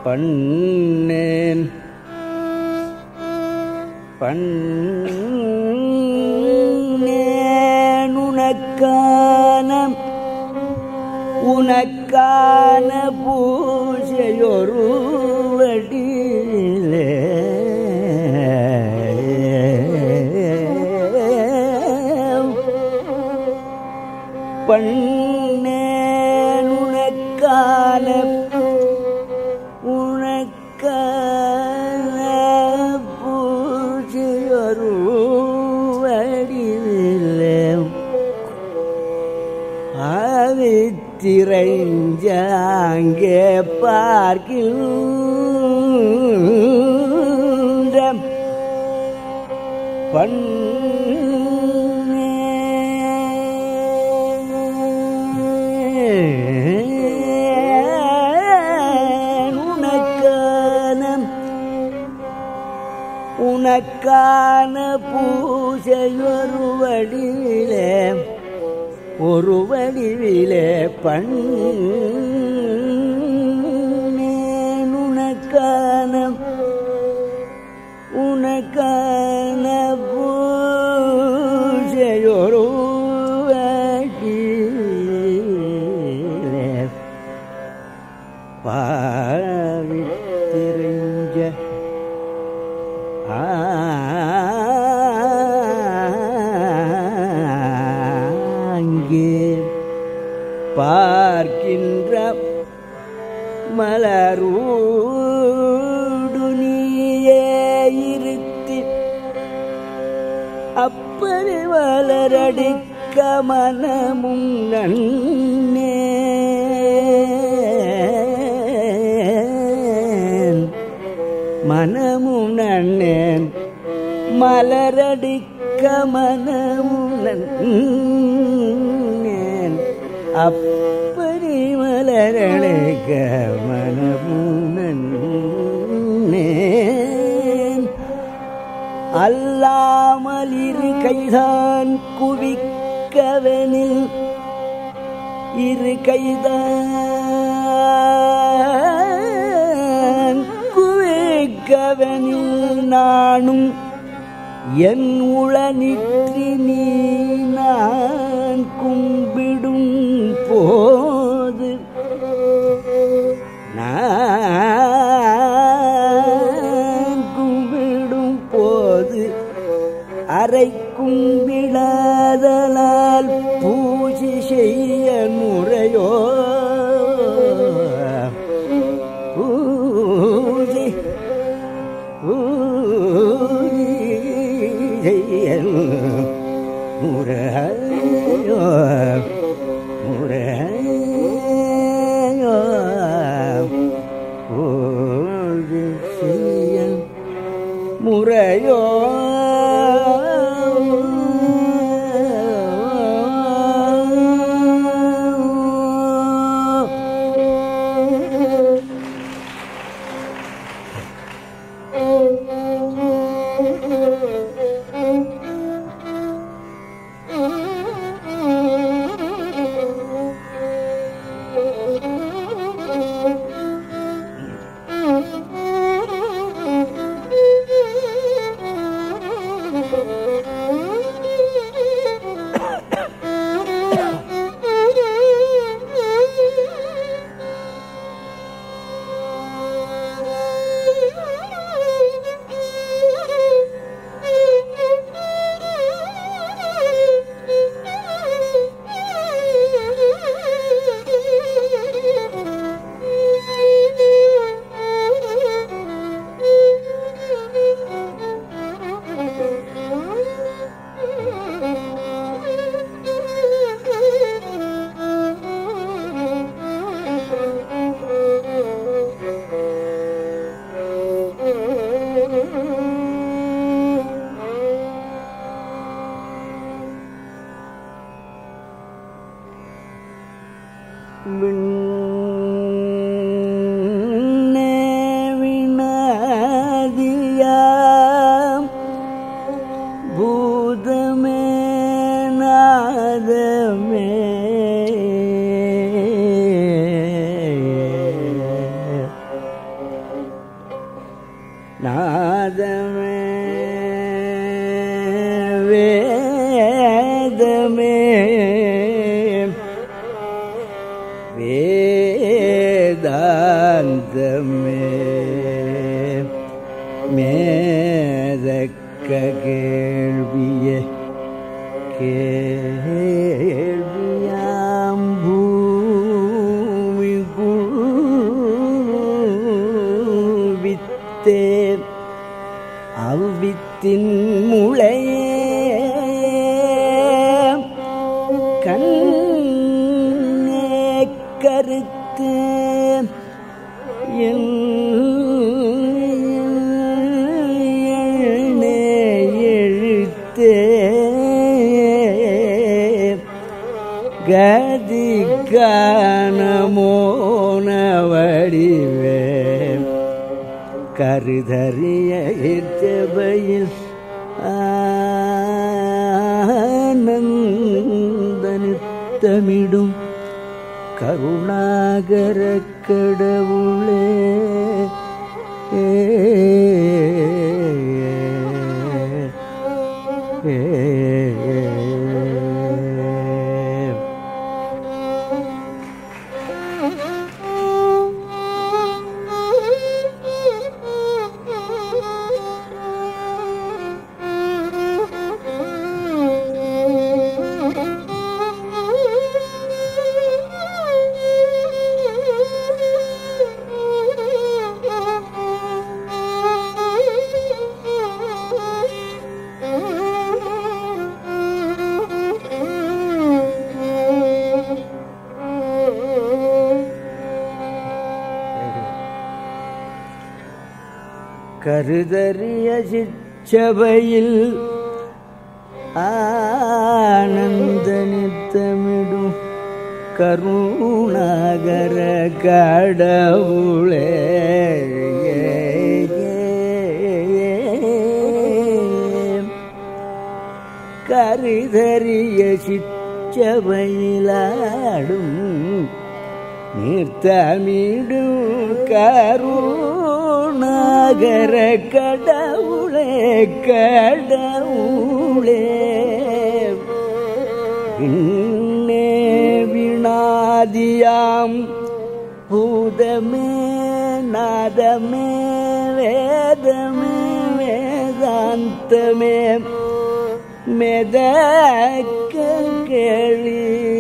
பண்ணேன் பண்ணேன் உனக்கான உனக்கான பூஜையொரு வடிலே பண்ணேன் உனக்கான உனக்கான பூஜையொரு வடிவிலே ஆவித்திரைஞ்சாங்கே பார்க்கின்ற பண்ணேன் உனக்கான உனக்கான பூஜையொரு வடிவிலே ஒரு வடிவிலே பண்ணேன் உனக்கான உனக்கான பூஜையொரு வடிவிலே பாவித்திருஞ்ச ஆங்கே பார்க்கின்ற மலரூடு நீயே இருத்தி அப்படி வளரடிக்க மனமும் நன்னேன் மனமும் நன்னேன் மலரடிக்க மனமும் நன்னேன் அப்படி மலரடிக்க மனமும் நன்னேன் அல்லாமல் இரு கைதான் குவிக்கவனில் இரு கைதான் குவிக்கவனில் நானும் என் உளனிற்றி நீ நான் கும்பிடும் போது நான் கும்பிடும் போது அரைக்கும் விழாதலால் பூஜை செய்ய முறையோ பூஜை பூஜை செய்ய முறையோ முறையோ பூஜை செய்ய முறையோ நாதமே வேதமே வேதாந்தமே மேதக்க கேள்வியே கேள்வியாம் பூமிகுள்வித்தே அவ்வித்தின் முளையே கண்ணே கருத்து என் எண்ணே எழுத்தே கதிக்கானமோன வடிவே கருதறிய இச்சபையில் ஆனந்த நித்தமிடும் கருணாகர கடவுளே ஏ, ஏ, ஏ. கருதறிய சிச்சபையில் ஆனந்த நித்தமிடும் கருணாகர கடவுளே கருதறிய சிச்சபையிலாடும் நீர்த்தமிடும் கருணாகர கடவுளே கடவுளே இன்னே வினாதியாம் பூதமே நாதமே வேதமே வேதாந்தமே மெதக்க கேள்வி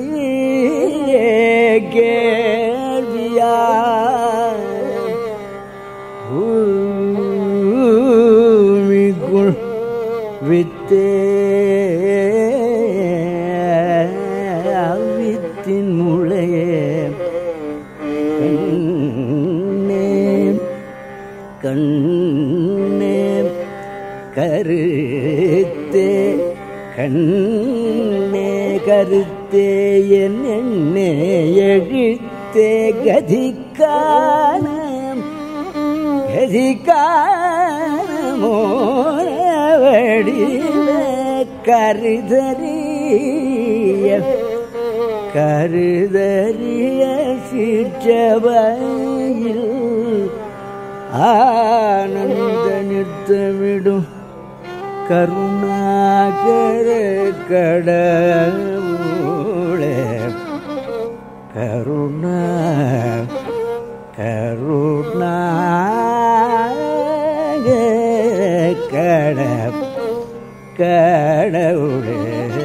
கேள்வியா பூமிக்குள் வித்தே வித்தின் முளையே கண்ணே கண்ணே கருத்தே கண்ணே கருத்தே என் எண்ணே எழுத்தே கதிக்கான கதிக்கானமோடிவ கருதறிய கருதறிய சிற்றவையில் ஆனந்த நிறுத்தமிடும் கருணாகர கடவுளே கருணா கருணாக கட கடவுளே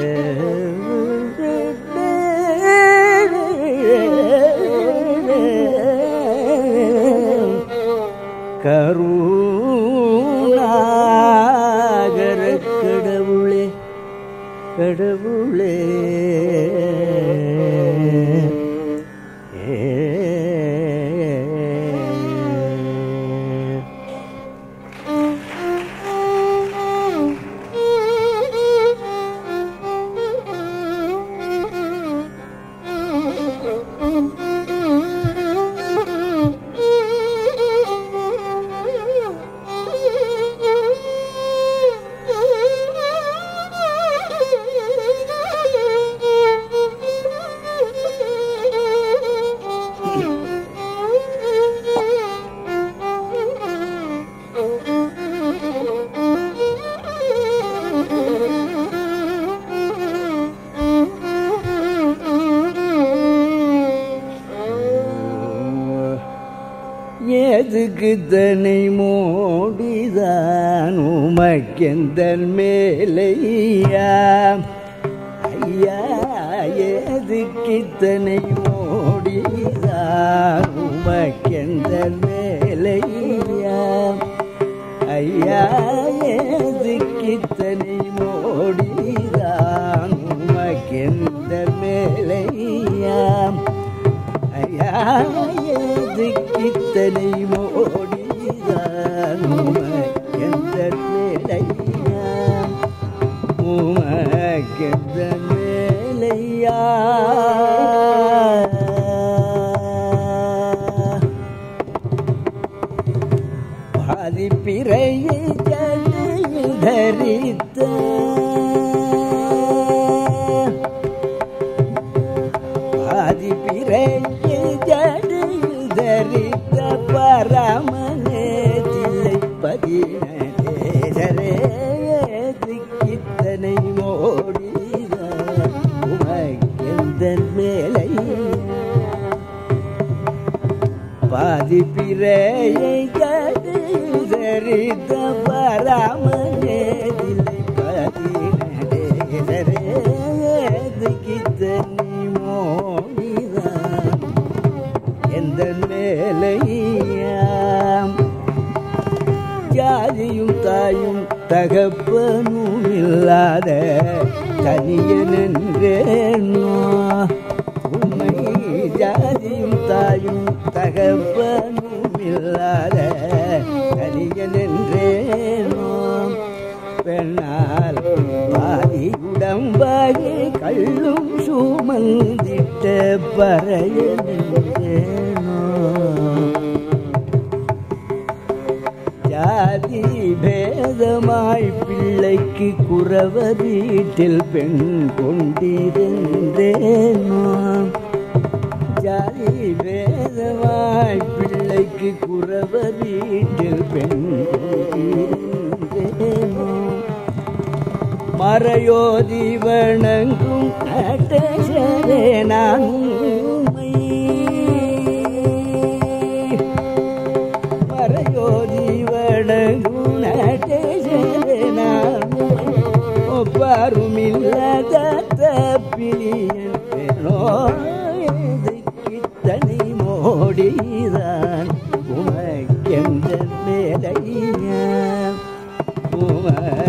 கருணாகர கடவுளே கடவுளே ஏ Thank you. எதுக்கு தன்னை மோடிதான் உமக்கெந்தன் மேலையா ஐயா எதுக்கு தன்னை மோடிதான் உமக்கெந்தன் மேலையா ஐயா எதுக்கு தன்னை மோடிதான் உமக்கெந்த மேலையா ஐயா எதுக்கித்தனை மோடிதான் உமக்கெந்த மேலையா உமக்கெந்த மேலையா பாதிப்பிறையை ஜடையில் தரித்த பாதிப்பிறையை ஜடையில் தரித்த பரமனே தில்லை பதினேசரே திக்கித்தனை மோடித உமக்கெந்த மேலை பாதி பிறையை கடிதறித பராமனேதில்லை பதினேதரேது கித்தனி மோடிதான் எந்த மேலையாம் ஜாதியும் தாயும் தகப்பனும் இல்லாத தனியனென்றேனோ உண்மை ஜாதியும் தாயும் தகப்பனும் இல்லாத தனியனென்றேனோ பெண்ணால் பாதி உடம்பாகி கள்ளும் சுமந்திட்ட பறையனென்றேனோ ஜாதி பேதமாய் பிள்ளைக்கு குறவ வீட்டில் பெண் கொண்டிருந்தேனோ ஜாதி பேதமாய் பிள்ளைக்கு குறவ வீட்டில் பெண் கொண்டிருந்தேனோ மறையோதி வணங்கும் அட்டசரே நான் உம்மை. மறையோதி வணங்கும் அட்டசரே நான் உம்மை. ஒப்பாரும் இல்லாத தப்பிலியன் கித்தனை மோடிதான் உமக்கெந்த மேலையா உம